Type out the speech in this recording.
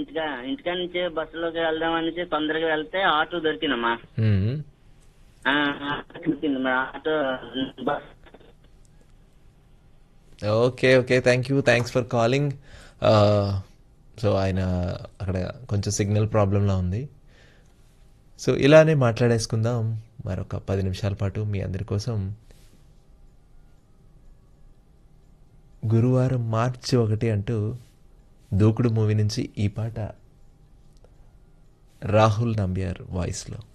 ఇంటికా ఇంటికా నుంచి బస్సులోకి వెళ్దాం అనేసి తొందరగా వెళ్తే ఆటో దొరికిందమ్మా మ్మ్. ఆ, ఆటో దొరికింది మరి auto bus okay okay thank you thanks for calling so ఆయన అక్కడ కొంచెం సిగ్నల్ ప్రాబ్లంలా ఉంది సో ఇలానే మాట్లాడేసుకుందాం మరొక పది నిమిషాల పాటు మీ అందరి కోసం గురువారం మార్చి ఒకటి అంటూ దూకుడు మూవీ నుంచి ఈ పాట రాహుల్ నంబియార్ వాయిస్లో